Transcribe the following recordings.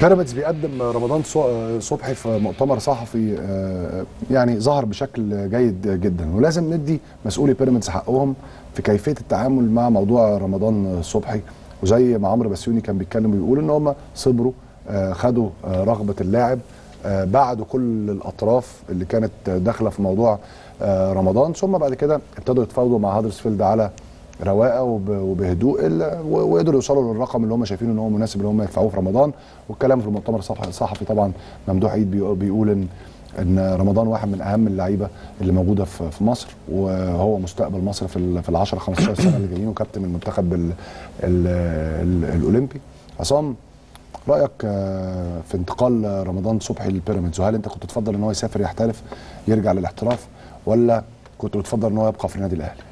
بيراميدز بيقدم رمضان صو- صبحي في مؤتمر صحفي آه، يعني ظهر بشكل جيد جدا ولازم ندي مسؤولي بيراميدز حقهم في كيفيه التعامل مع موضوع رمضان صبحي وزي ما عمرو بسيوني كان بيتكلم ويقول ان هم صبروا آه، خدوا آه، رغبه اللاعب آه، بعدوا كل الاطراف اللي كانت داخله في موضوع آه، رمضان ثم بعد كده ابتدوا يتفاوضوا مع هادرسفيلد على رواقه وب- وبهدوء ال- و- وقدروا يوصلوا للرقم اللي هم شايفينه ان هو مناسب ان هم يدفعوه في رمضان والكلام في المؤتمر الصحفي الصحفي طبعا ممدوح عيد بيقول- بيقول ان ان رمضان واحد من اهم اللعيبه اللي موجوده في في مصر وهو مستقبل مصر في ال في ال 10 15 سنه اللي جايين وكابتن المنتخب ال ال ال الاولمبي عصام رايك آه، في انتقال رمضان صبحي للبيراميدز وهل انت كنت تفضل ان هو يسافر يحترف يرجع للاحتراف ولا كنت بتفضل ان هو يبقى في النادي الاهلي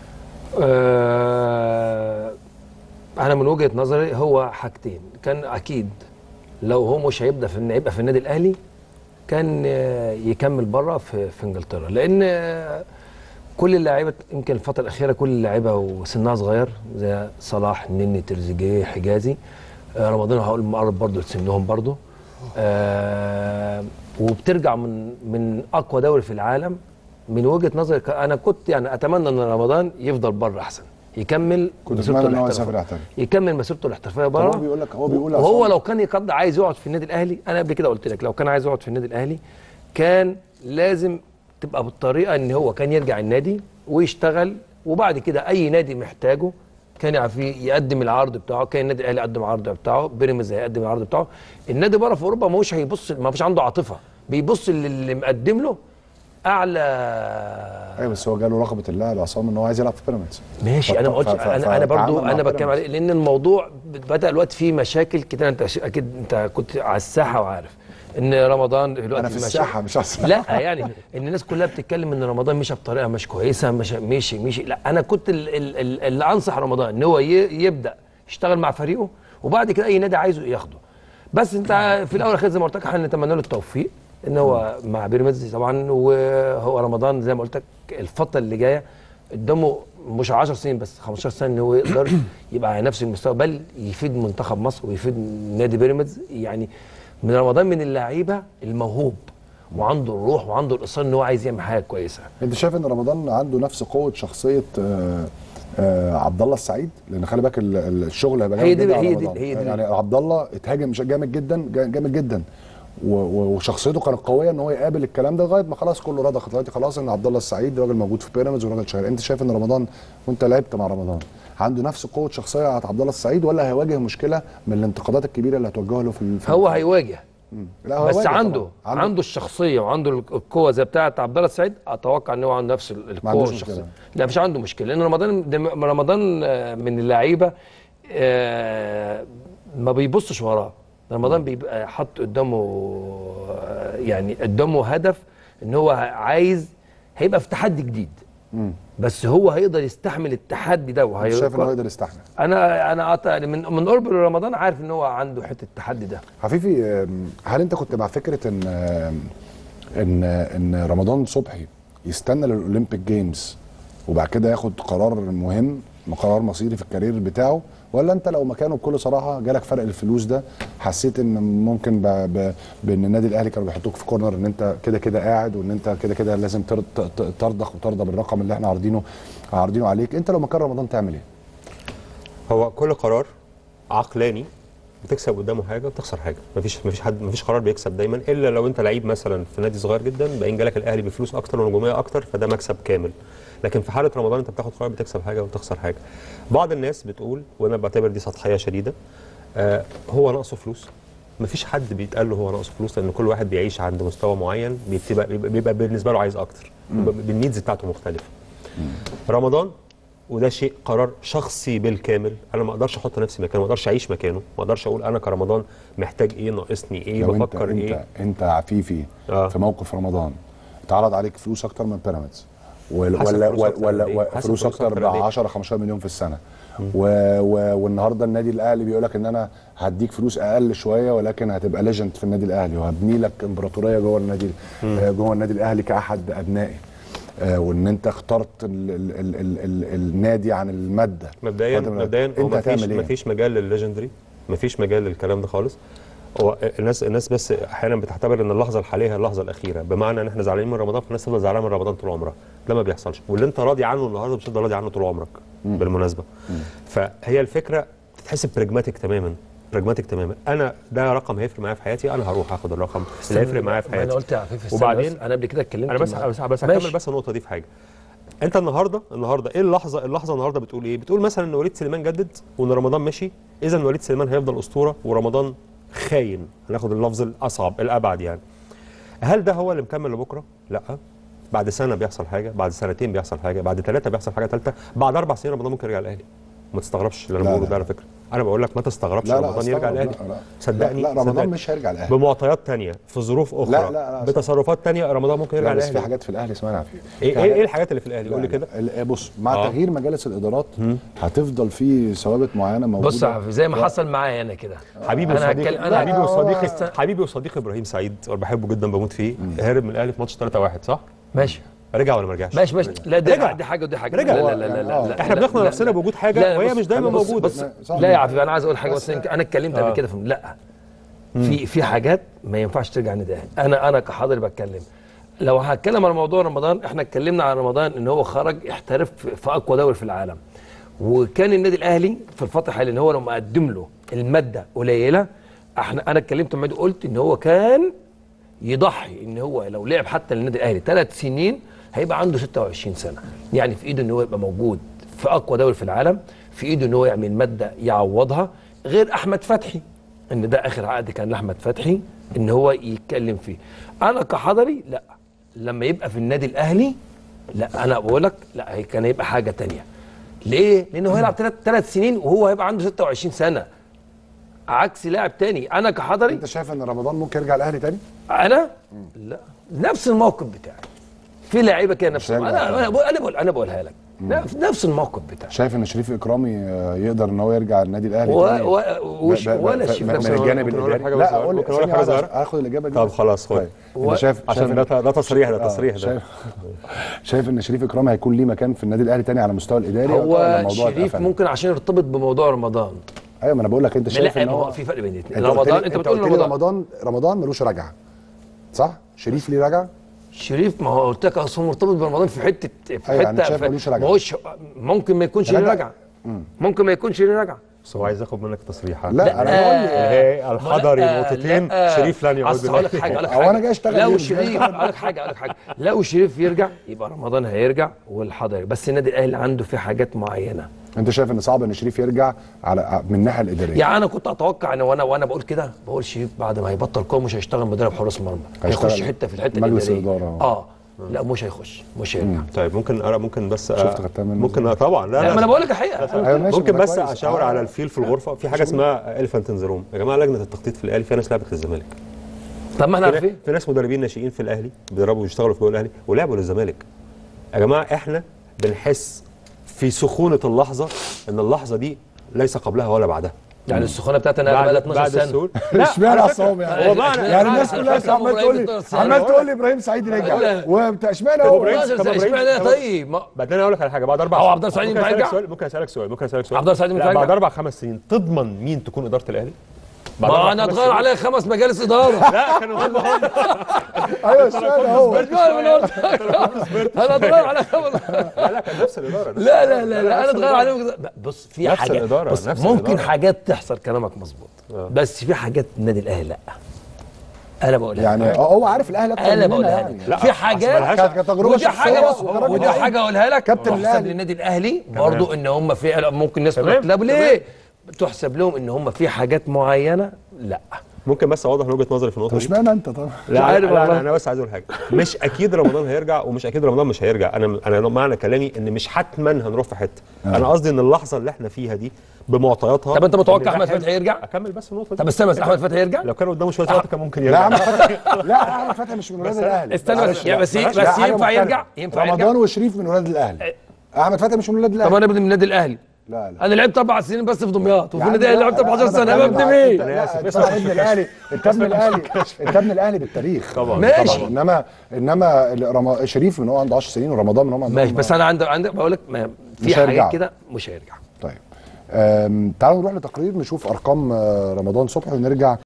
آه، انا من وجهه نظري هو حاجتين كان اكيد لو هو مش هيبدا في هيبقى في النادي الاهلي كان آه، يكمل بره في في انجلترا لان آه، كل اللاعيبه يمكن الفتره الاخيره كل اللاعيبه وسنها صغير زي صلاح نني تريزيجيه حجازي آه، رمضان هقول مقرب برضه لسنهم برضه آه، وبترجع من من اقوى دوري في العالم من وجهه نظري ك- انا كنت يعني اتمنى ان رمضان يفضل بره احسن يكمل كنت مسيرته اتمنى ان هو الاحترافية. يسافر يحترف يكمل مسيرته الاحترافيه هو بره بيقول لك هو بيقول وهو عصام- لو كان يقضي عايز يقعد في النادي الاهلي انا قبل كده قلت لك لو كان عايز يقعد في النادي الاهلي كان لازم تبقى بالطريقه ان هو كان يرجع النادي ويشتغل وبعد كده اي نادي محتاجه كان يعرف يقدم العرض بتاعه كان النادي الاهلي يقدم العرض بتاعه بيراميدز هيقدم العرض بتاعه النادي بره في اوروبا ماهوش هيبص ما فيش عنده عاطفه بيبص للي مقدم له اعلى ايوه بس هو جاله رغبه اللاعب عصام ان هو عايز يلعب في بيراميدز ماشي انا ما قلتش ف- ف- انا انا برضو فتعامل مع انا بتكلم بيراميدز. عليه لان الموضوع بدا الوقت فيه مشاكل كتير انت ش- اكيد انت كنت على الساحه وعارف ان رمضان دلوقتي انا في مشا- الساحه مش على الساحه لا يعني ان الناس كلها بتتكلم ان رمضان مشى بطريقه مش كويسه مش مشي مشي لا انا كنت ال- ال- ال- اللي انصح رمضان ان هو ي- يبدا يشتغل مع فريقه وبعد كده اي نادي عايزه ياخده بس انت في الاول والاخير زي ما قلت لك احنا نتمنى له التوفيق ان هو مع بيراميدز طبعا وهو رمضان زي ما قلت لك الفتره اللي جايه قدامه مش 10 سنين بس 15 سنه ان هو يقدر يبقى على نفس المستوى بل يفيد منتخب مصر ويفيد نادي بيراميدز يعني من رمضان من اللعيبه الموهوب وعنده الروح وعنده الاصرار ان هو عايز يعمل حاجه كويسه انت شايف ان رمضان عنده نفس قوه شخصيه آه، آه، عبد الله السعيد لان خلي بالك ال- ال- الشغل هيبقى هي جامد دي- جدا على هي دي- رمضان. هي دي. يعني عبد الله اتهاجم جامد جدا جا- جامد جدا و- و- وشخصيته كانت قويه ان هو يقابل الكلام ده لغايه ما خلاص كله رضخ دلوقتي خلاص ان عبد الله السعيد راجل موجود في بيراميدز وراجل شغال انت شايف ان رمضان وانت لعبت مع رمضان عنده نفس قوه شخصيه بتاعت عبد الله السعيد ولا هيواجه مشكله من الانتقادات الكبيره اللي هتوجه له في ال- في هو هيواجه لا هو بس هيواجه عنده, طبعاً. عنده عنده الشخصيه وعنده القوه زي بتاعه عبد الله السعيد اتوقع ان هو عنده نفس ال- القوه عندوش والشخصيه مشكلة. لا مش عنده مشكله لان رمضان ده م- رمضان آه، من اللعيبه آه، ما بيبصش وراه رمضان بيبقى حاطط قدامه آه، يعني قدامه هدف ان هو عايز هيبقى في تحدي جديد بس هو هيقدر يستحمل التحدي ده وهي... انت شايف ان هو يقدر يستحمل انا انا قط- من من قرب رمضان عارف ان هو عنده حته التحدي ده حفيفي أم، هل انت كنت مع فكره ان أم، ان ان رمضان صبحي يستنى للاولمبيك جيمز وبعد كده ياخد قرار مهم قرار مصيري في الكارير بتاعه ولا انت لو مكانه بكل صراحه جالك فرق الفلوس ده حسيت ان ممكن ب... ب... بان النادي الاهلي كانوا بيحطوك في كورنر ان انت كده كده قاعد وان انت كده كده لازم تر... ت- ت- ترضخ وترضى بالرقم اللي احنا عارضينه عارضينه عليك انت لو مكان رمضان تعمل ايه؟ هو كل قرار عقلاني بتكسب قدامه حاجه وبتخسر حاجه مفيش مفيش حد مفيش قرار بيكسب دايما الا لو انت لعيب مثلا في نادي صغير جدا باين جالك الاهلي بفلوس اكتر ونجوميه اكتر فده مكسب كامل لكن في حاله رمضان انت بتاخد قرار بتكسب حاجه وبتخسر حاجه بعض الناس بتقول وانا بعتبر دي سطحيه شديده آه هو ناقصه فلوس مفيش حد بيتقال له هو ناقصه فلوس لان كل واحد بيعيش عند مستوى معين بيبقى, بيبقى بالنسبه له عايز اكتر بيبقى بالنيدز بتاعته مختلفه رمضان وده شيء قرار شخصي بالكامل انا ما اقدرش احط نفسي مكانه ما اقدرش اعيش مكانه ما اقدرش اقول انا كرمضان محتاج ايه ناقصني ايه لو انت بفكر انت ايه انت عفيفي آه. في موقف رمضان اتعرض عليك فلوس اكتر من بيراميدز ولا حسب ولا فلوس أكتر ولا, قد إيه؟ ولا حسب فلوس فلوس اكتر ب أكتر قد إيه؟ 10 15 مليون في السنه و و والنهارده النادي الاهلي بيقول لك ان انا هديك فلوس اقل شويه ولكن هتبقى ليجند في النادي الاهلي وهبني لك امبراطوريه جوه النادي آه، جوه النادي الاهلي كاحد ابنائي آه، وان انت اخترت ال ال ال ال ال النادي عن الماده مبدئيا فأنت- مبدئيا هو انت مفيش هتعمل ايه؟ مفيش مجال للليجندري مفيش مجال للكلام ده خالص هو الناس الناس بس احيانا بتعتبر ان اللحظه الحاليه هي اللحظه الاخيره بمعنى ان احنا زعلانين من رمضان فالناس تفضل زعلانه من رمضان طول عمرها ده ما بيحصلش واللي انت راضي عنه النهارده مش هتفضل راضي عنه طول عمرك بالمناسبه فهي الفكره تتحسب براجماتيك تماما براجماتيك تماما انا ده رقم هيفرق معايا في حياتي انا هروح اخد الرقم اللي هيفرق معايا في ما انا حياتي قلت يا عفيف استنى وبعدين بس، انا قبل كده اتكلمت انا بس مع- بس, بس ماشي. هكمل بس النقطه دي في حاجه انت النهارده النهارده ايه اللحظه اللحظه النهارده بتقول ايه بتقول مثلا ان وليد سليمان جدد وان رمضان مشي اذا وليد سليمان هيفضل اسطوره ورمضان خاين هناخد اللفظ الاصعب الابعد يعني هل ده هو اللي مكمل لبكره لا بعد سنه بيحصل حاجه بعد سنتين بيحصل حاجه بعد ثلاثه بيحصل حاجه ثالثه بعد اربع سنين رمضان ممكن يرجع الاهلي ما تستغربش اللي انا لا، بقوله لا. ده على فكره انا بقول لك ما تستغربش لا لا رمضان يرجع أستغرب. الاهلي لا، لا. صدقني لا, لا رمضان صدقني. مش هيرجع الاهلي بمعطيات تانية في ظروف اخرى لا، لا، لا. بتصرفات تانية رمضان ممكن يرجع لا بس الاهلي في حاجات في الاهلي اسمها عفيف ايه ايه إيه الحاجات اللي في الاهلي قول لي كده ال- بص مع آه. تغيير مجالس الادارات هتفضل في ثوابت معينه موجوده بص يا عفيف زي ما حصل معايا انا كده حبيبي أنا وصديقي هتكلم- أنا- حبيبي وصديقي است- حبيبي وصديقي ابراهيم سعيد وانا بحبه جدا بموت فيه هرب من الاهلي في ماتش 3-1 صح؟ ماشي رجع ولا ما رجعش؟ ماشي ماشي لا دي, رجع. دي حاجه ودي حاجه رجع. لا لا لا لا, لا, آه. لا احنا لا- بنقنع لا- نفسنا بوجود حاجه لا، وهي بص- مش دايما بص- موجوده بص صح. لا يا عفيف انا عايز اقول حاجه بس بس- يمكن انا اتكلمت آه. قبل كده في لا في في حاجات ما ينفعش ترجع النادي الاهلي انا انا كحاضر بتكلم لو هتكلم عن موضوع رمضان احنا اتكلمنا عن رمضان ان هو خرج احترف في- في اقوى دوري في العالم وكان النادي الاهلي في الفتره الحاليه ان هو لما قدم له الماده قليله احنا انا اتكلمت معاه قلت ان هو كان يضحي ان هو لو لعب حتى للنادي الاهلي ثلاث سنين هيبقى عنده 26 سنه يعني في ايده ان هو يبقى موجود في اقوى دوري في العالم في ايده ان هو يعمل ماده يعوضها غير احمد فتحي ان ده اخر عقد كان لاحمد فتحي ان هو يتكلم فيه انا كحضري لا لما يبقى في النادي الاهلي لا انا بقول لك لا هي كان هيبقى حاجه تانية ليه لانه هيلعب ثلاث ثلاث سنين وهو هيبقى عنده 26 سنه عكس لاعب تاني انا كحضري انت شايف ان رمضان ممكن يرجع الاهلي تاني؟ انا لا نفس الموقف بتاعي في لعيبه كده نفس مش انا هيرجع. انا بقول انا بقول انا بقولها لك نفس- نفس الموقف بتاعي شايف ان شريف اكرامي آه، يقدر ان هو يرجع النادي الاهلي و- تاني؟ و- وش- ب- ب- ولا ف- شيء من نفس من الجانب ممكن أقول لك الاداري حاجة لا صغيرة؟ اقول ممكن أقول لك ثانية حاجة واحدة، صغيرة؟ اخد الاجابه دي طب بس. خلاص خد طيب. و- انت شايف عشان شايف ده ده تصريح ده آه، تصريح ده شايف شايف ان شريف اكرامي هيكون ليه مكان في النادي الاهلي تاني على المستوى الاداري ولا هو الموضوع شريف اتقفل؟ ممكن عشان يرتبط بموضوع رمضان ايوه ما انا بقول لك انت شايف لا ان ما هو هو في فرق بين الاثنين انت قلت رمضان لي- انت بتقول قلت لي رمضان رمضان رمضان ملوش رجعه صح؟ شريف ليه رجعه؟ شريف ما هو قلت لك اصل هو مرتبط برمضان في حته في أيوة، يعني حته شايف في- ملوش رجعة. ما هوش ممكن ما يكونش ليه رجعة. رجعه ممكن ما يكونش ليه رجعه بس هو عايز ياخد منك تصريحات لا انا بقول لي هي الحضري لا، نقطتين لا. شريف لن يعود اصل هقول لك بالله. حاجه هقول لك هو حاجه أنا جاي أشتغل لو ليه؟ شريف هقول لك حاجه هقول لك حاجه لو شريف يرجع يبقى رمضان هيرجع والحضري بس النادي الاهلي عنده في حاجات معينه انت شايف ان صعب ان شريف يرجع على من الناحيه الاداريه يعني انا كنت اتوقع ان وانا وانا بقول كده بقول شريف بعد ما هيبطل قوه مش هيشتغل مدرب حراس مرمى هيشتغل هيخش حته في الحته مجلس الاداريه الإدارة. اه لا مش هيخش مش هيرجع طيب ممكن أنا ممكن بس شفت خدتها منه ممكن آه، طبعا لا لا ما انا لا بقول لك الحقيقه ايوه ماشي ممكن ما ده بس كويس. اشاور آه. على الفيل في الغرفه في حاجه اسمها اليفانت ان ذا روم يا جماعه لجنه التخطيط في الاهلي فيها ناس لعبت للزمالك طب ما احنا في, عارفين في ناس مدربين ناشئين في الاهلي بيدربوا ويشتغلوا في جوه الاهلي ولعبوا للزمالك يا جماعه احنا بنحس في سخونه اللحظه ان اللحظه دي ليس قبلها ولا بعدها يعني السخونه بتاعتي انا بقى لها 12 سنه السهول اشمعنى عصام يعني هو معنى- يعني الناس أنا كلها فاكر عمال تقول لي إبراهيم عمال سنة. تقول لي ابراهيم سعيد رجع لا. وبتاع اشمعنى طب هو إبراهيم- 12 طب سنه إبراهيم- اشمعنى طب- طيب ما بعدين اقول لك على حاجه بعد اربع هو عبد الله سعيد ممكن ينفع أسألك يرجع؟ سؤال ممكن اسالك سؤال ممكن اسالك سؤال عبد الله سعيد لا، ينفع بعد يرجع؟ اربع خمس سنين تضمن مين تكون اداره الاهلي؟ بعد ما أربع انا خمس اتغير سنين؟ عليا خمس مجالس اداره لا كانوا هم هم ايوه اشمعنى هو انا اتغير عليا خمس لا لا كان نفس الاداره نفس لا لا لا, لا انا نفس اتغير الإدارة. عليهم بص في نفس حاجات الإدارة، بص نفس ممكن الإدارة. حاجات تحصل كلامك مظبوط بس في حاجات النادي الاهلي لا انا بقولها يعني لك. اه هو عارف الاهلي اكتر انا مننا بقولها يعني لك لا، في أصل حاجات ملهاش- كانت كانت تجربه ودي حاجه شخصية بص وراجل ودي عادي. حاجه اقولها لك كابتن تحسب الأهلي. للنادي الاهلي برضو ان هم في ممكن ناس تقول تمام، لك لا تمام. ليه تحسب لهم ان هم في حاجات معينه لا ممكن بس اوضح من وجهه نظري في النقطه طب دي اشمعنى انت طبعا لا عارف لا, لا والله. انا بس عايز اقول حاجه مش اكيد رمضان هيرجع ومش اكيد رمضان مش هيرجع انا انا معنى كلامي ان مش حتما هنروح في حته انا قصدي ان اللحظه اللي احنا فيها دي بمعطياتها طب انت متوقع إن ده احمد حلو. فتحي يرجع اكمل بس النقطه دي طب استنى بس احمد فتحي يرجع لو كان قدامه شويه وقت كان ممكن لا يرجع احمد فتحي لا احمد فتحي مش من ولاد الاهلي استنى بس معلش، يا بس لا، بس لا، حاجة ينفع مختلفة. يرجع ينفع يرجع رمضان وشريف من ولاد الاهلي احمد فتحي مش من ولاد طب الاهلي انا ابني من النادي الاهلي لا لا انا لعبت اربع سنين بس في دمياط وفي يا عم النادي الاهلي لا، لعبت لا، 14 أنا سنه بتكلم ابني معاك. مين لا، انت طبعا ابن الاهلي انت ابن الاهلي انت ابن الاهلي بالتاريخ طبعا ماشي. طبعا. انما انما رم... شريف من هو عنده 10 سنين ورمضان من هو عنده ماشي بس انا عندي عندي بقول لك ما- مش في هيرجعوا. حاجات كده مش هيرجع طيب أم، تعالوا نروح لتقرير نشوف ارقام آه، رمضان صبحي ونرجع